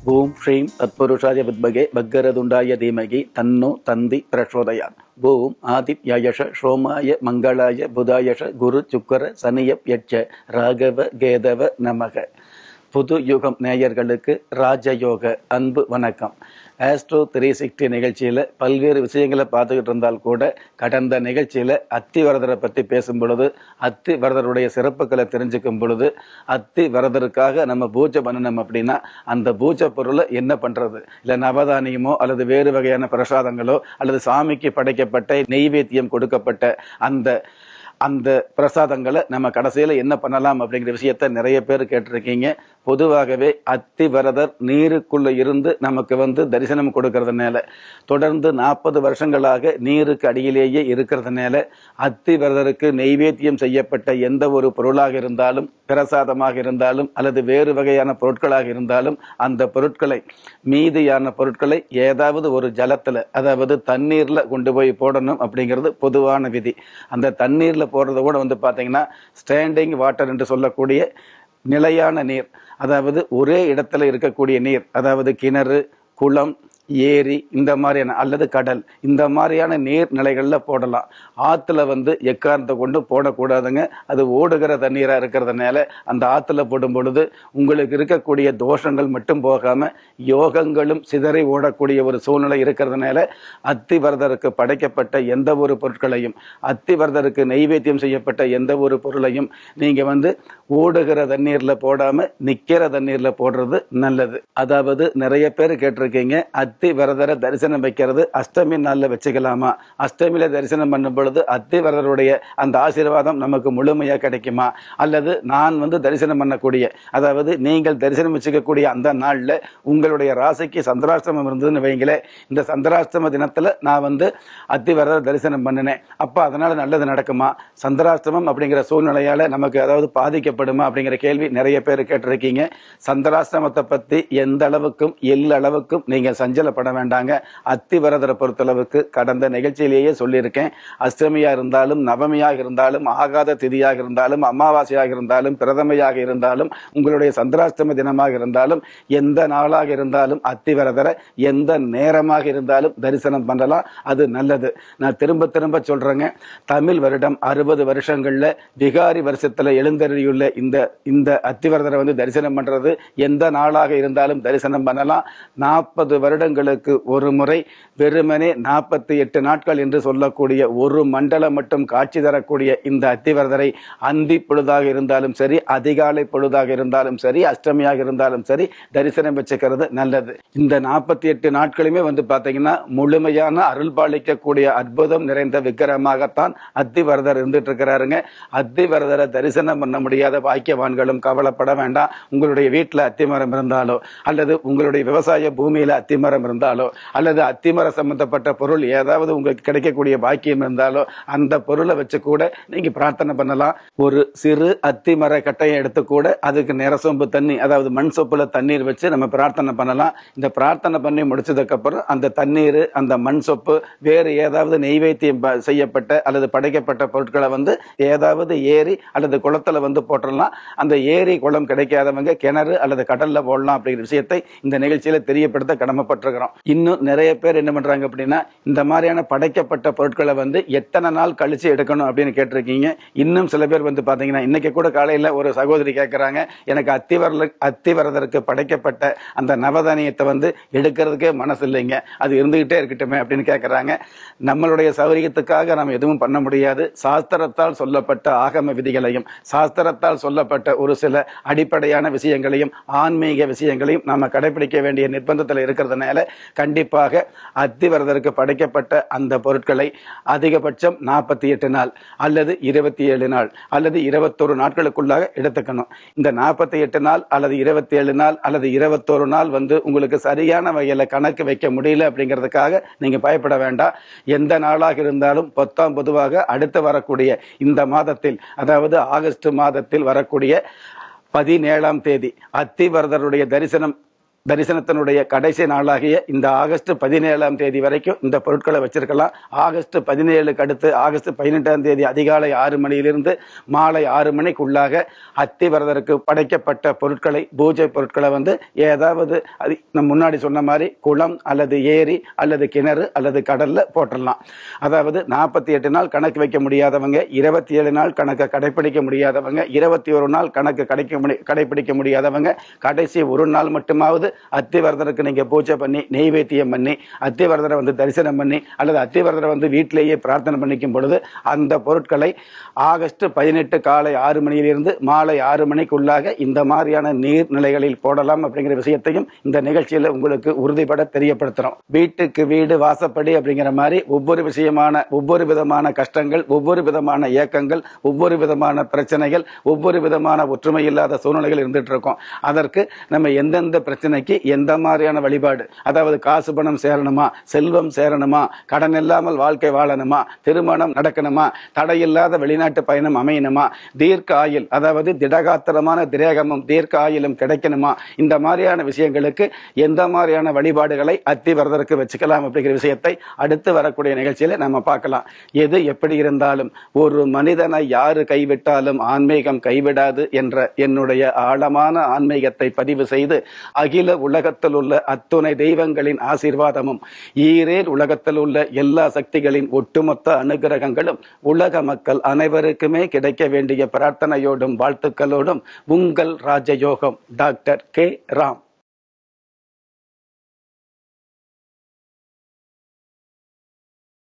ஓம் ஸ்ரீம் தத்புருஷாய வித்மகே பக்கரதுண்டாய தீமகி தன்னோ தந்தி பிரச்சோதயாத் ஓம் ஆதித்யாயஷ சோமாய மங்களாய புதாயஷ குரு சுக்கர சனியப் யட்ச ராகவ கேதவ நமக புது யுகம் நேயர்களுக்கு ராஜயோக அன்பு வணக்கம் ஆஸ்ட்ரோ த்ரீ சிக்ஸ்டி நிகழ்ச்சியில் பல்வேறு விஷயங்களை பார்த்துக்கிட்டு இருந்தால் கூட கடந்த நிகழ்ச்சியில் அத்தி வரதரை பற்றி பேசும் பொழுது அத்தி வரதருடைய சிறப்புகளை தெரிஞ்சுக்கும் பொழுது அத்தி வரதருக்காக நம்ம பூஜை பண்ணணும் அப்படின்னா அந்த பூஜை பொருளை என்ன பண்ணுறது இல்லை நவதானியமோ அல்லது வேறு வகையான பிரசாதங்களோ அல்லது சாமிக்கு படைக்கப்பட்ட நெய்வேத்தியம் கொடுக்கப்பட்ட அந்த அந்த பிரசாதங்களை நம்ம கடைசியில என்ன பண்ணலாம் அப்படிங்கிற விஷயத்த நிறைய பேர் கேட்டிருக்கீங்க பொதுவாகவே அத்தி வரதர் நீருக்குள்ள இருந்து நமக்கு வந்து தரிசனம் கொடுக்கறதுனால தொடர்ந்து நாற்பது வருஷங்களாக நீருக்கு அடியிலேயே இருக்கிறதுனால அத்தி வரதருக்கு நெய்வேத்தியம் செய்யப்பட்ட எந்த ஒரு பொருளாக இருந்தாலும் பிரசாதமாக இருந்தாலும் அல்லது வேறு வகையான பொருட்களாக இருந்தாலும் அந்த பொருட்களை மீதியான பொருட்களை ஏதாவது ஒரு ஜலத்துல அதாவது தண்ணீர்ல கொண்டு போய் போடணும் அப்படிங்கிறது பொதுவான விதி அந்த தண்ணீர்ல போடுறத கூட வந்து பாத்தீங்கன்னா ஸ்டாண்டிங் வாட்டர் என்று சொல்லக்கூடிய நிலையான நீர் அதாவது ஒரே இடத்துல இருக்கக்கூடிய நீர் அதாவது கிணறு குளம் ஏரி இந்த மாதிரியான அல்லது கடல் இந்த மாதிரியான நீர்நிலைகள்ல போடலாம் ஆத்துல வந்து எக்காரணத்தை கொண்டு போடக்கூடாதுங்க அது ஓடுகிற தண்ணீரா இருக்கிறதுனால அந்த ஆத்துல போடும் பொழுது உங்களுக்கு இருக்கக்கூடிய தோஷங்கள் மட்டும் போகாம யோகங்களும் சிதறி ஓடக்கூடிய ஒரு சூழ்நிலை இருக்கிறதுனால அத்திவரதருக்கு படைக்கப்பட்ட எந்த ஒரு பொருட்களையும் அத்திவரதருக்கு நெய்வேத்தியம் செய்யப்பட்ட எந்த ஒரு பொருளையும் நீங்க வந்து ஓடுகிற தண்ணீர்ல போடாம நிக்கிற தண்ணீர்ல போடுறது நல்லது அதாவது நிறைய பேர் கேட்டிருக்கீங்க அத்தி வரதரை தரிசனம் வைக்கிறது அஷ்டமி நாள்ல வச்சுக்கலாமா அஷ்டமியில தரிசனம் பண்ணும் பொழுது அத்தி வரதருடைய அந்த ஆசீர்வாதம் நமக்கு முழுமையா கிடைக்குமா அல்லது நான் வந்து தரிசனம் பண்ணக்கூடிய அதாவது நீங்கள் தரிசனம் வச்சுக்கக்கூடிய அந்த நாள்ல உங்களுடைய ராசிக்கு சந்திராஷ்டமம் இருந்ததுன்னு வைங்களே இந்த சந்திராஷ்டம தினத்துல நான் வந்து அத்தி வரதர் தரிசனம் பண்ணினேன் அப்ப அதனால நல்லது நடக்குமா சந்திராஷ்டமம் அப்படிங்கிற சூழ்நிலையால நமக்கு அதாவது பாதிக்கப்படுமா அப்படிங்கிற கேள்வி நிறைய பேர் கேட்டிருக்கீங்க சந்திராஷ்டமத்தை பத்தி எந்த அளவுக்கும் எல்ல அளவுக்கும் நீங்க சஞ்சலப்பட வேண்டாங்க அத்திவரதரை பொறுத்தளவுக்கு கடந்த நிகழ்ச்சியிலேயே சொல்லியிருக்கேன் அஷ்டமியா இருந்தாலும் நவமியாக இருந்தாலும் ஆகாத திதியாக இருந்தாலும் அமாவாசையாக இருந்தாலும் பிரதமையாக இருந்தாலும் உங்களுடைய சந்திராஷ்டம தினமாக இருந்தாலும் எந்த நாளாக இருந்தாலும் அத்திவரதரை எந்த நேரமாக இருந்தாலும் தரிசனம் பண்ணலாம் அது நல்லது நான் திரும்ப திரும்ப சொல்றேங்க தமிழ் வருடம் அறுபது வருஷங்கள்ல விகாரி வருஷத்துல எழுந்தறியுள்ள இந்த இந்த அத்திவரதரை வந்து தரிசனம் பண்றது எந்த நாளாக இருந்தாலும் தரிசனம் பண்ணலாம் நாற்பது வருடங்களுக்கு ஒரு முறை வெறுமனே நாற்பத்தி எட்டு நாட்கள் என்று சொல்லக்கூடிய ஒரு மண்டலம் மட்டும் காட்சி தரக்கூடிய இந்த அத்திவரதரை அந்தி பொழுதாக இருந்தாலும் சரி அதிகாலை பொழுதாக இருந்தாலும் சரி அஷ்டமியாக இருந்தாலும் சரி தரிசனம் வச்சுக்கிறது நல்லது இந்த நாற்பத்தி எட்டு நாட்களுமே வந்து பாத்தீங்கன்னா முழுமையான அருள் பாலிக்கக்கூடிய அற்புதம் நிறைந்த விக்கிரமாகத்தான் அத்திவரதர் இருந்துட்டு இருக்கிறாருங்க அத்திவரதரை தரிசனம் பண்ண முடியாத பாக்கியவான்களும் கவலைப்பட வேண்டாம் உங்களுடைய வீட்டுல அத்திமரம் இருந்தாலோ அல்லது உங்களுடைய விவசாய பூமியில அத்திமரம் இருந்தாலோ அல்லது அத்திமர சம்பந்தப்பட்ட பொருள் ஏதாவது உங்களுக்கு கிடைக்கக்கூடிய பாக்கியம் இருந்தாலோ அந்த பொருளை வச்சு கூட நீங்க பிரார்த்தனை பண்ணலாம் ஒரு சிறு அத்திமர கட்டையை எடுத்து கூட அதுக்கு நிறசொம்பு தண்ணி அதாவது மண் சொப்புல தண்ணீர் வச்சு நம்ம பிரார்த்தனை பண்ணலாம் இந்த பிரார்த்தனை பண்ணி முடிச்சதுக்கு அப்புறம் அந்த தண்ணீர் அந்த மண் சொப்பு வேறு ஏதாவது நெய்வேத்தியம் ப- செய்யப்பட்ட அல்லது படைக்கப்பட்ட பொருட்களை வந்து ஏதாவது ஏரி அல்லது குளத்துல வந்து போட்டுடலாம் அந்த ஏரி குளம் கிடைக்காதவங்க கிணறு அல்லது கடல்ல போடலாம் அப்படிங்கிற விஷயத்தை இந்த நிகழ்ச்சியில தெரியப்படுத்த கடமைப்பட்டிருக்கிறோம் இன்னும் நிறைய பேர் என்ன பண்றாங்க அப்படின்னா இந்த மாதிரியான படைக்கப்பட்ட பொருட்களை வந்து எத்தனை நாள் கழிச்சு எடுக்கணும் அப்படின்னு கேட்டிருக்கீங்க இன்னும் சில பேர் வந்து பாத்தீங்கன்னா இன்னைக்கு கூட காலையில ஒரு சகோதரி கேட்கறாங்க எனக்கு அத்திவரல அத்திவரதற்கு படைக்கப்பட்ட அந்த நவதானியத்தை வந்து எடுக்கிறதுக்கே மனசு இல்லைங்க அது இருந்துகிட்டே இருக்கட்டுமே அப்படின்னு கேட்கறாங்க நம்மளுடைய சௌகரியத்துக்காக நம்ம எதுவும் பண்ண முடியாது சாஸ்திரத்தால் சொல்லப்பட்ட ஆகம விதிகளையும் சாஸ்திரத்தால் சொல்லப்பட்ட ஒரு சில அடிப்படையான விஷயங்களையும் ஆன்மீக விஷயங்களையும் நாம கடைபிடிக்க வேண்டிய நிர்பந்தத்தில் இருக்கிறதுனால கண்டிப்பாக அத்திவரதருக்கு படைக்கப்பட்ட அந்த பொருட்களை அதிகபட்சம் நாற்பத்தி எட்டு நாள் அல்லது இருபத்தி ஏழு நாள் அல்லது இருபத்தொரு நாட்களுக்குள்ளாக எடுத்துக்கணும் இந்த நாற்பத்தி எட்டு நாள் அல்லது இருபத்தி ஏழு நாள் அல்லது இருபத்தொரு நாள் வந்து உங்களுக்கு சரியான வகையில கணக்கு வைக்க முடியல அப்படிங்கிறதுக்காக நீங்க பயப்பட வேண்டாம் எந்த நாளாக இருந்தாலும் பொத்தாம் பொதுவாக அடுத்து வரக்கூடிய இந்த மாதத்தில் அதாவது ஆகஸ்ட் மாதத்தில் வரக்கூடிய பதினேழாம் தேதி அத்திவரதருடைய தரிசனம் தரிசனத்தினுடைய கடைசி நாளாகிய இந்த ஆகஸ்ட் பதினேழாம் தேதி வரைக்கும் இந்த பொருட்களை வச்சிருக்கலாம் ஆகஸ்ட் பதினேழுக்கு அடுத்து ஆகஸ்ட் பதினெட்டாம் தேதி அதிகாலை ஆறு மணியிலிருந்து மாலை ஆறு மணிக்குள்ளாக அத்திவரதருக்கு படைக்கப்பட்ட பொருட்களை பூஜை பொருட்களை வந்து ஏதாவது அது நம்ம முன்னாடி சொன்ன மாதிரி குளம் அல்லது ஏரி அல்லது கிணறு அல்லது கடல்ல போட்டுடலாம் அதாவது நாற்பத்தி எட்டு நாள் கணக்கு வைக்க முடியாதவங்க இருபத்தி ஏழு நாள் கணக்கை கடைபிடிக்க முடியாதவங்க இருபத்தி ஒரு நாள் கணக்கு கிடைக்க முடி கடைபிடிக்க முடியாதவங்க கடைசி ஒரு நாள் மட்டுமாவது அத்திவரதருக்கு நீங்க பூஜை பண்ணி நெய்வேத்தியம் பண்ணி அத்திவரதரை வந்து தரிசனம் பண்ணி அல்லது அத்திவரதரை வந்து வீட்டிலேயே பிரார்த்தனை பண்ணிக்கும் பொழுது அந்த பொருட்களை ஆகஸ்ட் பதினெட்டு காலை ஆறு மணியிலிருந்து மாலை ஆறு மணிக்குள்ளாக இந்த மாதிரியான நீர்நிலைகளில் போடலாம் அப்படிங்கிற விஷயத்தையும் இந்த நிகழ்ச்சியில உங்களுக்கு உறுதிபட தெரியப்படுத்துறோம் வீட்டுக்கு வீடு வாசப்படி அப்படிங்கிற மாதிரி ஒவ்வொரு விஷயமான ஒவ்வொரு விதமான கஷ்டங்கள் ஒவ்வொரு விதமான இயக்கங்கள் ஒவ்வொரு விதமான பிரச்சனைகள் ஒவ்வொரு விதமான ஒற்றுமை இல்லாத சூழ்நிலைகள் இருந்துட்டு இருக்கும் அதற்கு நம்ம எந்தெந்த பிரச்சனைக்கு எந்த மாதிரியான வழிபாடு அதாவது காசு பணம் சேரணுமா செல்வம் சேரணுமா கடன் இல்லாமல் வாழ்க்கை வாழணுமா திருமணம் நடக்கணுமா தடையில்லாத வெளிநாட்டு பயணம் அமையணுமா தீர்க்க ஆயுள் அதாவது திடகாத்திரமான திரேகமும் தீர்க்க ஆயுளும் கிடைக்கணுமா இந்த மாதிரியான விஷயங்களுக்கு எந்த மாதிரியான வழிபாடுகளை அத்திவரதருக்கு வச்சுக்கலாம் அப்படிங்கிற விஷயத்தை அடுத்து வரக்கூடிய நிகழ்ச்சியில நம்ம பார்க்கலாம் எது எப்படி இருந்தாலும் ஒரு மனிதனை யாரு கைவிட்டாலும் ஆன்மீகம் கைவிடாது என்ற என்னுடைய ஆழமான ஆன்மீகத்தை பதிவு செய்து அகில உலகத்தில் உள்ள அத்துணை தெய்வங்களின் ஆசீர்வாதமும் ஈரேல் உலகத்தில் உள்ள எல்லா சக்திகளின் ஒட்டுமொத்த அனுகிரகங்களும் உலக மக்கள் அனைவருக்குமே கிடைக்க வேண்டிய பிரார்த்தனையோடும் வாழ்த்துக்களோடும் உங்கள் ராஜயோகம் டாக்டர் கே ராம்